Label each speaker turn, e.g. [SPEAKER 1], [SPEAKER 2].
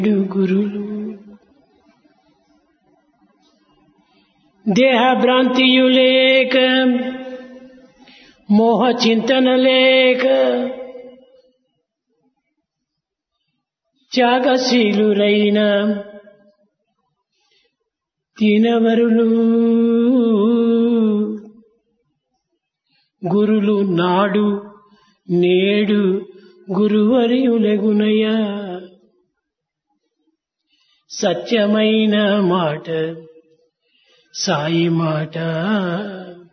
[SPEAKER 1] గురులు దేహ భ్రాంతియు లేక మోహ చింతన లేక త్యాగశీలురైన తినవరులు గురులు నాడు నేడు గురువరియులగునయా సత్యమైన మాట సాయి మాట